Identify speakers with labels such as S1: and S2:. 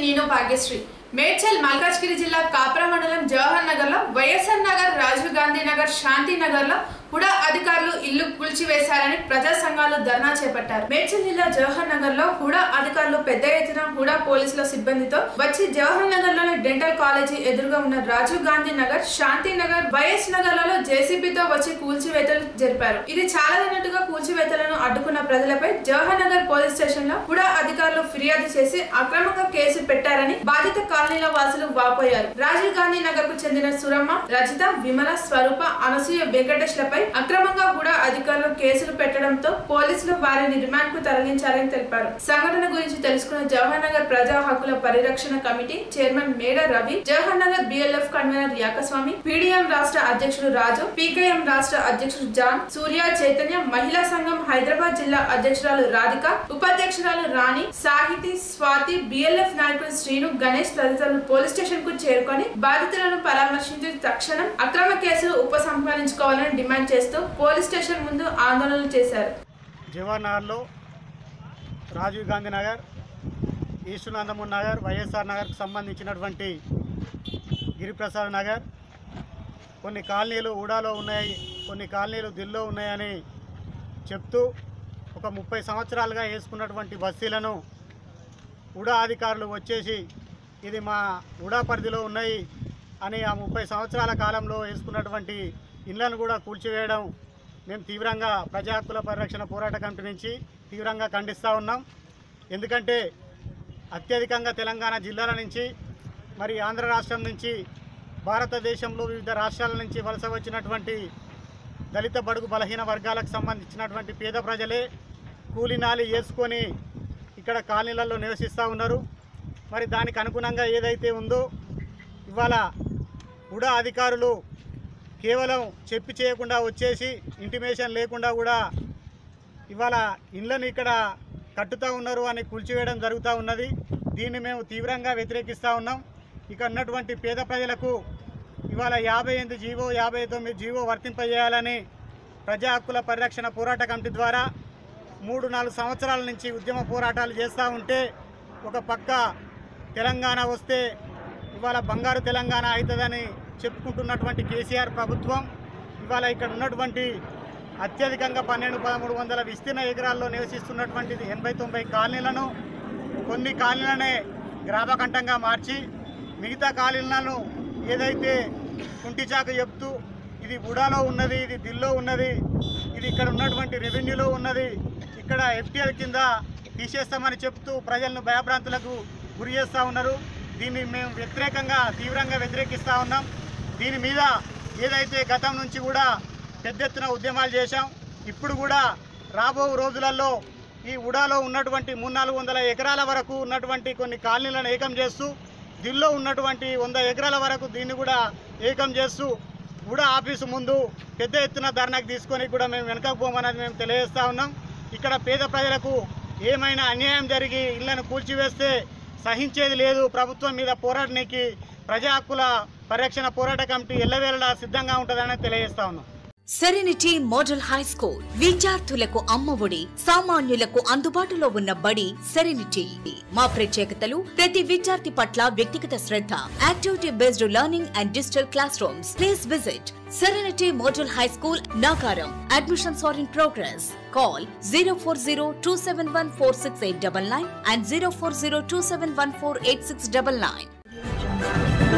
S1: నేను భాగ్యశ్రీ మేడ్చల్ మల్కాజ్గిరి జిల్లా కాప్రా మండలం జవహర్ నగర్ లో వైఎస్ఆర్ నగర్ రాజీవ్ గాంధీ నగర్ శాంతి నగర్ లో కూడా అధికారులు ఇల్లు కూల్చివేశారని ప్రజా సంఘాలు ధర్నా చేపట్టారు మేడ్చల్ జిల్లా జవహర్ నగర్ లో కూడా అధికారులు పెద్ద ఎత్తున కూడా పోలీసుల సిబ్బందితో వచ్చి జవహర్ నగర్ లోని డెంటల్ కాలేజీ ఎదురుగా ఉన్న రాజీవ్ గాంధీ నగర్ శాంతి నగర్ వైఎస్ నగర్ లలో జేసీబీతో వచ్చి కూల్చివేతలు జరిపారు ఇది చాలదన్నట్టుగా కూల్చివేతలను అడ్డుకున్న ప్రజలపై జవహర్ నగర్ పోలీస్ స్టేషన్ లో కూడా అధికారులు ఫిర్యాదు చేసి అక్రమంగా కేసు పెట్టారని బాధిత కాలనీల వాసులు వాపోయారు రాజీవ్ గాంధీ నగర్ కు చెందిన సురమ్మ రజిత విమల స్వరూప అనసూయ వెంకటేష్లపై అక్రమంగా కూడా అధికారులు కేసులు పెట్టడంతో పోలీసులు వారిని రిమాండ్ కు తరలించారని తెలిపారు సంఘటన గురించి తెలుసుకున్న జవహర్ నగర్ ప్రజా హక్కుల పరిరక్షణ committee chairman Meda Ravi Jawahar Nagar BLF convener Yakaswamy PDM రాష్ట్ర అధ్యక్షుడు రాజు పీకేఎం రాష్ట్ర అధ్యక్షుడు జాన్ సూర్య చైతన్య మహిళా సంఘం హైదరాబాద్ జిల్లా అధ్యక్షురాలు రాధిక ఉపాధ్యక్షురాలు రాణి సాహితి స్వాతి బిఎల్ఎఫ్ నాయకుడు శ్రీను గణేష్ తదితరులు పోలీస్ స్టేషన్ కు చేరుకొని బాధితులను పరామర్శించి తక్షణం అక్రమ కేసులు ఉపసంహరించుకోవాలని డిమాండ్ చేస్తూ పోలీస్ స్టేషన్ ముందు ఆందోళనలు చేశారు
S2: జవహర్ నగర్లో రాజీవ్ గాంధీ నగర్ ఈస్ట్ నందమూర్ నగర్ వైఎస్ఆర్ నగర్కు సంబంధించినటువంటి గిరిప్రసాద్ నగర్ కొన్ని కాలనీలు ఊడాలో ఉన్నాయి కొన్ని కాలనీలు దిల్లో ఉన్నాయని చెప్తూ ఒక ముప్పై సంవత్సరాలుగా వేసుకున్నటువంటి బస్తీలను ఉడా అధికారులు వచ్చేసి ఇది మా ఉడా పరిధిలో ఉన్నాయి అని ఆ ముప్పై సంవత్సరాల కాలంలో వేసుకున్నటువంటి ఇళ్లను కూడా కూల్చివేయడం మేము తీవ్రంగా ప్రజా హక్కుల పరిరక్షణ పోరాట కమిటీ నుంచి తీవ్రంగా ఖండిస్తూ ఉన్నాం ఎందుకంటే అత్యధికంగా తెలంగాణ జిల్లాల నుంచి మరి ఆంధ్ర రాష్ట్రం నుంచి భారతదేశంలో వివిధ రాష్ట్రాల నుంచి వలస వచ్చినటువంటి దళిత బడుగు బలహీన వర్గాలకు సంబంధించినటువంటి పేద ప్రజలే కూలినాలి వేసుకొని ఇక్కడ కాలనీలలో నివసిస్తూ ఉన్నారు మరి దానికి అనుగుణంగా ఏదైతే ఉందో ఇవాళ ఉడా అధికారులు కేవలం చెప్పి చేయకుండా వచ్చేసి ఇంటిమేషన్ లేకుండా కూడా ఇవాళ ఇళ్ళను ఇక్కడ కట్టుతూ ఉన్నారు అని కూల్చివేయడం జరుగుతూ ఉన్నది దీన్ని మేము తీవ్రంగా వ్యతిరేకిస్తూ ఉన్నాం ఇక ఉన్నటువంటి పేద ప్రజలకు ఇవాళ యాభై ఎనిమిది జీవో యాభై తొమ్మిది జీవో వర్తింపజేయాలని ప్రజా హక్కుల పరిరక్షణ పోరాట కమిటీ ద్వారా మూడు నాలుగు సంవత్సరాల నుంచి ఉద్యమ పోరాటాలు చేస్తూ ఉంటే ఒక పక్క తెలంగాణ వస్తే ఇవాళ బంగారు తెలంగాణ అవుతుందని చెప్పుకుంటున్నటువంటి కేసీఆర్ ప్రభుత్వం ఇవాళ ఇక్కడ ఉన్నటువంటి అత్యధికంగా పన్నెండు పదమూడు వందల విస్తీర్ణ ఎకరాల్లో నివసిస్తున్నటువంటి ఎనభై తొంభై కాలనీలను కొన్ని కాలనీలనే గ్రామకంఠంగా మార్చి మిగతా కాలనీలను ఏదైతే కుంటిచాక చెప్తూ ఇది బుడాలో ఉన్నది ఇది దిల్లో ఉన్నది ఇది ఇక్కడ ఉన్నటువంటి రెవెన్యూలో ఉన్నది ఇక్కడ ఎఫ్టీఎల్ కింద తీసేస్తామని చెప్తూ ప్రజలను భయభ్రాంతులకు గురి చేస్తూ ఉన్నారు దీన్ని మేము వ్యతిరేకంగా తీవ్రంగా వ్యతిరేకిస్తూ ఉన్నాం దీని మీద ఏదైతే గతం నుంచి కూడా పెద్ద ఎత్తున ఉద్యమాలు చేశాం ఇప్పుడు కూడా రాబో రోజులలో ఈ ఉడాలో ఉన్నటువంటి మూడు నాలుగు వందల ఎకరాల వరకు ఉన్నటువంటి కొన్ని కాలనీలను ఏకం చేస్తూ దిల్లో ఉన్నటువంటి వంద ఎకరాల వరకు దీన్ని కూడా ఏకం చేస్తూ ఉడా ఆఫీసు ముందు పెద్ద ఎత్తున ధర్నాకు తీసుకొని కూడా మేము వెనకపోమన్నది మేము తెలియజేస్తా ఉన్నాం ఇక్కడ పేద ప్రజలకు ఏమైనా అన్యాయం జరిగి ఇళ్లను కూల్చివేస్తే సహించేది లేదు ప్రభుత్వం మీద పోరాటానికి ప్రజా హక్కుల పరిరక్షణ పోరాట కమిటీ ఎల్లవేళలా సిద్ధంగా ఉంటుందని తెలియజేస్తా ఉన్నాం
S3: సెరెనిటీ మోడల్ హై స్కూల్ విద్యార్థులకు అమ్మఒడి సామాన్యులకు అందుబాటులో ఉన్న బడి సెరెనిటీ మా ప్రత్యేకతలు ప్రతి విద్యార్థి పట్ల వ్యక్తిగత శ్రద్ధ activity based learning and digital classrooms please visit serenity model high school Nakaram admissions are in progress call zero four zero two seven one four six eight double nine and zero four zero two seven one four eight six double nine